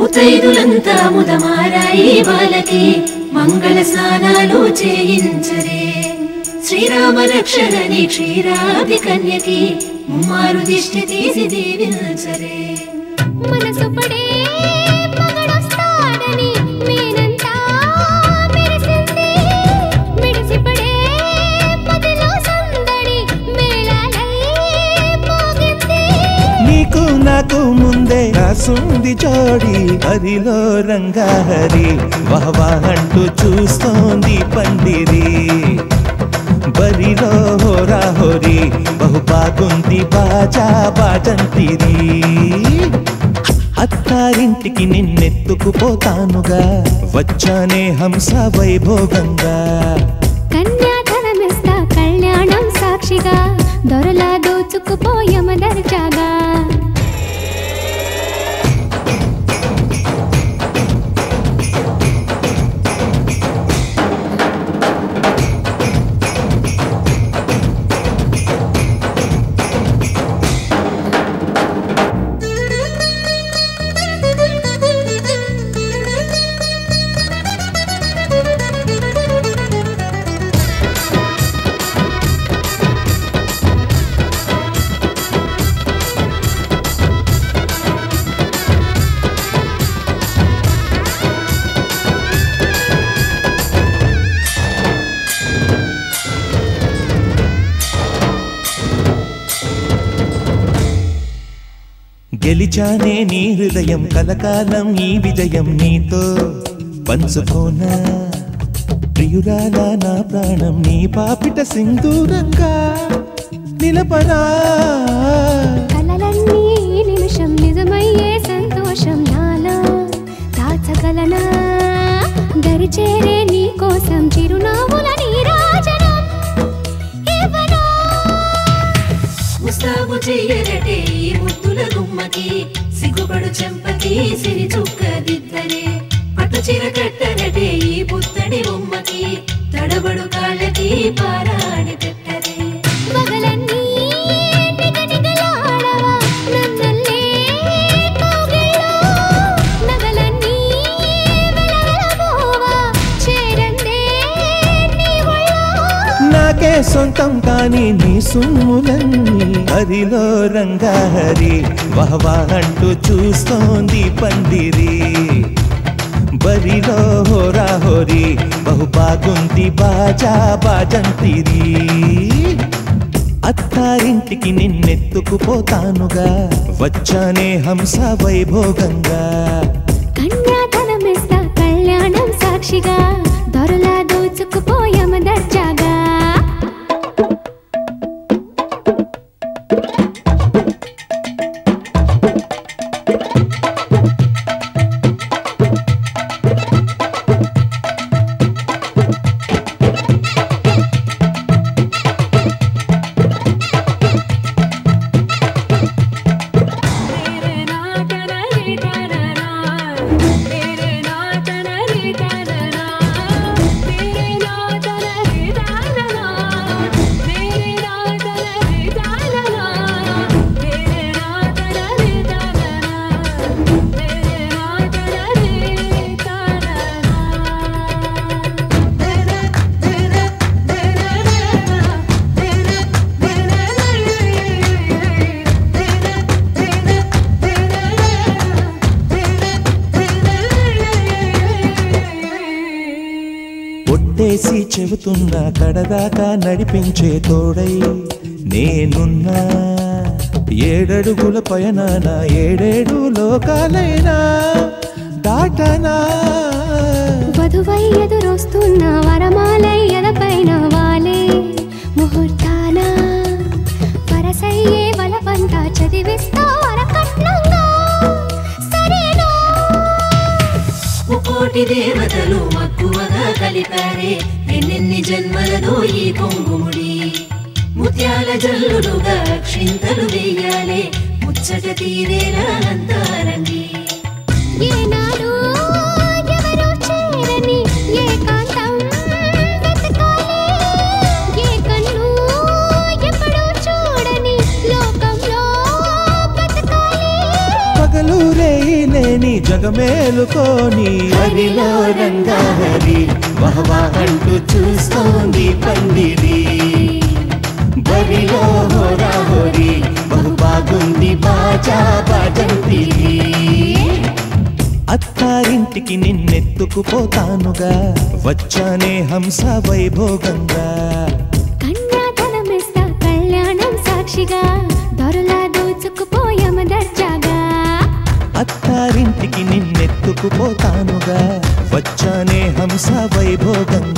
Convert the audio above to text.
ముత్తైదులంతా ముదమారాయి వాళ్ళకి మంగళ స్నానాలు చేయించరే శ్రీరామ రక్షణని క్షీరాది కన్యకి ముమ్మారు దిష్టి తీసి దీవించరే మనసు పడే మగడొస్తాడని మేనంతా మెరిసింది మిడిసిపడే పదిలో సందడి మేళాలై మోగింది నీకు నాకు ముందే రాసుంది జోడి హరిలో రంగాహరి వహవా అంటూ చూస్తోంది పందిరి బరిలో హోరా హోరి బహు బాగుంది బాజా బాజంతిరి అత్తారింటికి నిన్నెత్తుకుపోతానుగా వచ్చానే హంస వైభోగంగా కన్యాధనమిస్తా కళ్యాణం సాక్షిగా దొరలా దోచుకుపోయమ దర్జాగా గెలిచానే నీ హృదయం కలకాలం ఈ విజయం నీతో పంచుకోనా ప్రియురాలా నా ప్రాణం నీ పాపిట సింధూరంగా నిలపనా కలలన్నీ ఈ నిమిషం నిజమయ్యే సంతోషం నాలో దాచగలనా దరిచేరే నీ కోసం చిరునవ్వుల నీరాజనం ఇవ్వనా ముస్తాబు చెయ్యరటే ఈ ముద్దుల గుమ్మకి సిగ్గుపడు చెంపకి సిరి చుక్క దిద్దరే పట్టు చీర కట్టరటే ఈ పుత్తడి బొమ్మకి తడబడు కాళ్ళకి పారాణి పెట్టరే పగలన్నీ నిగనిగలాడవా నన్నల్లే కౌగిల్లో నగలన్నీ వెలవెలబోవా చేరందే నీ ఒళ్ళో నాకే సొంతం కాని నీ సుమ్ములన్నీ హరిలో రంగాహరి వహవా అంటూ చూస్తోంది పందిరి బరిలో హోరా హోరి బహు బాగుంది బాజా బాజంతిరి అత్తారింటికి నిన్నెత్తుకుపోతానుగా వచ్చానే హంస వైభోగంగా కన్యాధనమిస్తా కళ్యాణం సాక్షిగా దొరలా దోచుకుపోయమ దర్జాగా ఒట్టేసి చెబుతున్నా కడదాకా నడిపించే తోడై నేనున్నా ఏడడుగుల పయనాన ఏడేడు లోకాలైనా దాటనా వధువై ఎదురొస్తున్న వరమాలై ఎదపైన వాలే ముహూర్తాన వరసయ్యే వలపంతా చదివిస్తా వరకట్నంగా సరేనా ముకోటి దేవతలు మక్కువగా కలిపారే ఎన్నెన్ని జన్మలదో ఈ కొంగుముడి ముత్యాల జల్లులుగా క్షింతలు వేయాలే ముచ్చట తీరేలా అంతారండి ఏనాడు ఎవరు చేరని ఏకాంతం వెతకాలి ఏ కన్ను ఎప్పుడూ చూడని లోకంలో బ్రతకాలి పగలు రేయిలే నీ జగమేలుకోని హరిలో రంగా హరి వహవా అంటూ చూస్తోంది పందిరి బరిలో హోరా హోరి బహు బాగుంది బాజా బాజంతిరి అత్తారింటికి నిన్నెత్తుకుపోతానుగా వచ్చానే హంస వైభోగంగా కన్యాధనమిస్తా కళ్యాణం సాక్షిగా దొరలా దోచుకుపోయమ దర్జాగా అత్తారింటికి నిన్నెత్తుకుపోతానుగా వచ్చానే హంస వైభోగంగా